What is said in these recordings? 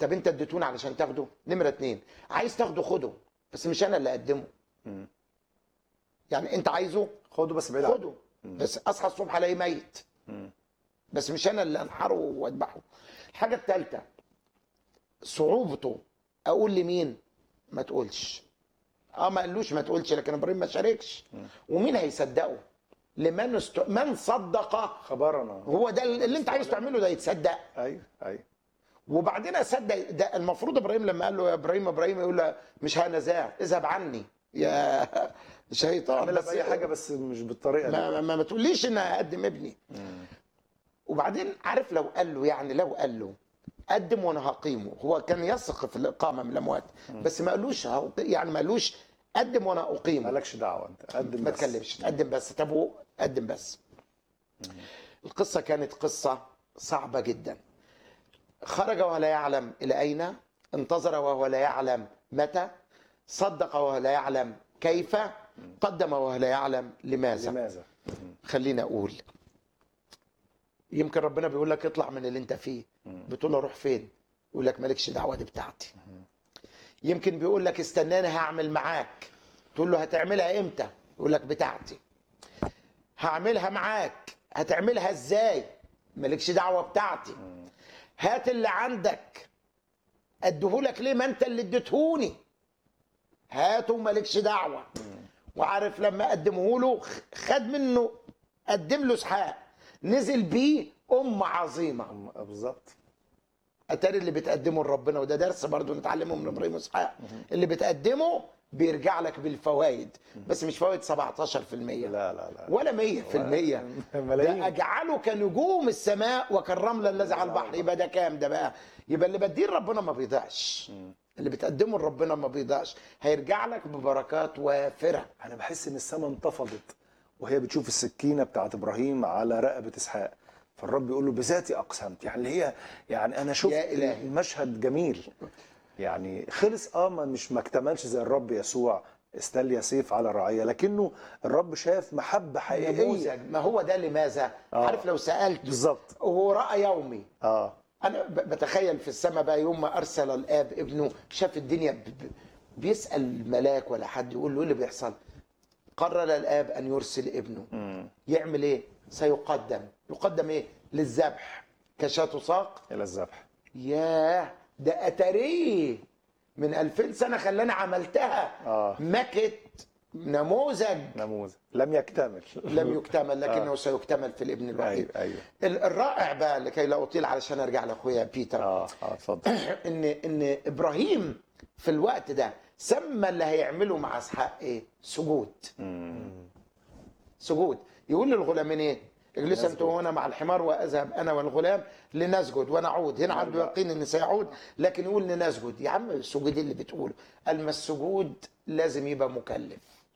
طب انت اديتوني علشان تاخده نمره اتنين عايز تاخده خده بس مش انا اللي اقدمه مم. يعني انت عايزه خده بس بعيد عنه خده بس اصحى الصبح الاقيه ميت مم. بس مش انا اللي انحره واذبحه الحاجه الثالثه صعوبته اقول لمين ما تقولش اه ما قالوش ما تقولش لكن ابراهيم ما شاركش ومين هيصدقه لمن است... من صدق خبرنا هو ده اللي انت عايز تعمله ده يتصدق ايوه ايوه وبعدين اصدق ده المفروض ابراهيم لما قال له يا ابراهيم ابراهيم يقول له مش هنزاع اذهب عني يا شيطان اعملها بس باي حاجه بس مش بالطريقه دي ما, ما, ما, ما تقوليش ان اقدم ابني وبعدين عارف لو قال له يعني لو قال له قدم وانا هقيمه هو كان يثق في الاقامه من الاموات بس ما قالوش هق- يعني ما قالوش قدم وانا اقيمه مالكش دعوه انت قدم ما بس. تكلمش تقدم بس طب هو قدم بس القصه كانت قصه صعبه جدا خرج وهو لا يعلم الى اين انتظر وهو لا يعلم متى صدق وهو لا يعلم كيف قدم وهو لا يعلم لماذا لماذا؟ خليني اقول يمكن ربنا بيقول لك اطلع من اللي انت فيه بتقول له اروح فين يقول لك مالكش دعوه دي بتاعتي يمكن بيقول لك استناني هعمل معاك تقول له هتعملها امتى يقول لك بتاعتي هعملها معاك هتعملها ازاي مالكش دعوه بتاعتي هات اللي عندك اديهولك ليه ما انت اللي اديتهوني هاته مالكش دعوه وعارف لما قدمه له خد منه قدم له اسحاق نزل بيه ام عظيمه أم- بالظبط اتاري اللي بتقدمه لربنا وده درس برضو نتعلمه من ابراهيم واسحاق اللي بتقدمه بيرجع لك بالفوائد بس مش فوائد 17% لا لا لا ولا 100% ملايين. ده اجعله كنجوم السماء وكالرمل الذي على البحر يبقى ده كام ده بقى يبقى اللي بديه ربنا ما بيضيعش اللي بتقدمه لربنا ما بيضيعش هيرجع لك ببركات وافره انا بحس ان السماء انتفضت وهي بتشوف السكينه بتاعت ابراهيم على رقبه اسحاق فالرب يقول له بذاتي اقسمت يعني اللي هي يعني انا شفت يا إلهي. المشهد جميل يعني خلص اه ما مش ما اكتملش زي الرب يسوع استلي سيف على رعيه لكنه الرب شاف محبه حقيقيه نموذج ما هو ده لماذا آه. عارف لو سالت بالظبط هو راى يومي اه انا ب- بتخيل في السماء بقى يوم ما ارسل الاب ابنه شاف الدنيا ب- ب- بيسال الملاك ولا حد يقول له ايه اللي بيحصل قرر الاب ان يرسل ابنه يعمل ايه سيقدم يقدم ايه للذبح كشاة ساق الى الذبح ياه ده اتاريه من 2000 سنه خلاني عملتها آه. مكت نموذج نموذج لم يكتمل لم يكتمل لكنه سيكتمل في الابن الوحيد ايوه ايوه ال- الرائع بقى لكي لا اطيل علشان ارجع لاخويا بيتر اه اه اتفضل ان ان ابراهيم في الوقت ده سمى اللي هيعمله مع اسحاق ايه؟ سجود سجود يقول للغلامين ايه؟ اجلس انت هنا مع الحمار واذهب انا والغلام لنسجد ونعود هنا عنده يقين ان سيعود لكن يقول لنسجد يا عم السجود اللي بتقوله قال ما السجود لازم يبقى مكلف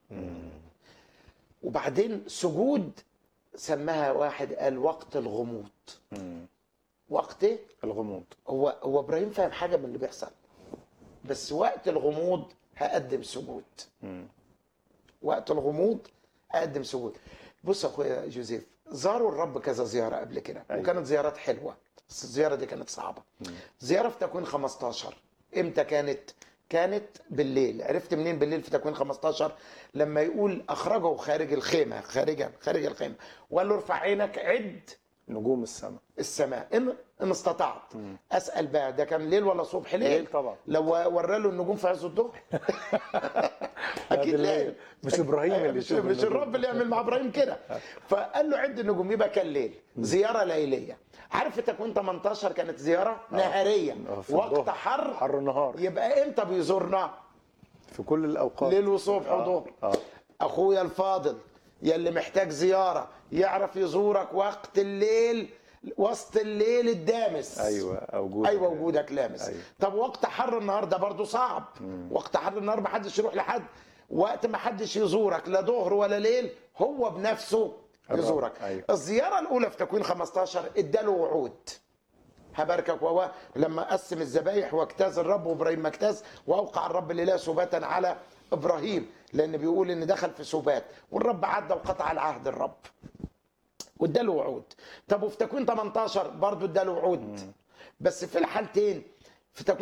وبعدين سجود سماها واحد قال وقت الغموض وقت ايه؟ الغموض هو هو ابراهيم فاهم حاجه من اللي بيحصل بس وقت الغموض هقدم سجود وقت الغموض اقدم سجود بص يا اخويا جوزيف زاروا الرب كذا زياره قبل كده أيوة. وكانت زيارات حلوه بس الزياره دي كانت صعبه زياره في تكوين 15 امتى كانت كانت بالليل عرفت منين بالليل في تكوين 15 لما يقول اخرجه خارج الخيمه خارجا خارج الخيمه وقال له ارفع عينك عد نجوم السماء السماء ان ان استطعت اسال بقى ده كان ليل ولا صبح ليل ليل طبعا. لو ورى له النجوم في عز الظهر اكيد بالليل. ليل مش إبراهيم اللي مش, يشوف مش النجوم. الرب اللي يعمل مع ابراهيم كده فقال له عد النجوم يبقى كان ليل زياره ليليه عارف في تكوين 18 كانت زياره نهاريه آه، في وقت الظهر. حر حر النهار يبقى امتى بيزورنا في كل الاوقات ليل وصبح آه، وظهر آه. اخويا الفاضل يلي محتاج زياره يعرف يزورك وقت الليل وسط الليل الدامس ايوه وجودك ايوه وجودك لامس أيوة. أيوة. طب وقت حر النهار ده برضه صعب وقت حر النهار ما حدش يروح لحد وقت ما حدش يزورك لا ظهر ولا ليل هو بنفسه الرب. يزورك أيوة. الزياره الاولى في تكوين 15 اداله وعود هباركك وهو لما قسم الذبايح واجتاز الرب وابراهيم ما اجتاز واوقع الرب الاله سباتا على ابراهيم لان بيقول ان دخل في سبات والرب عدى وقطع العهد الرب واداله وعود طب وفي تكوين 18 برضه اداله وعود بس في الحالتين في تكوين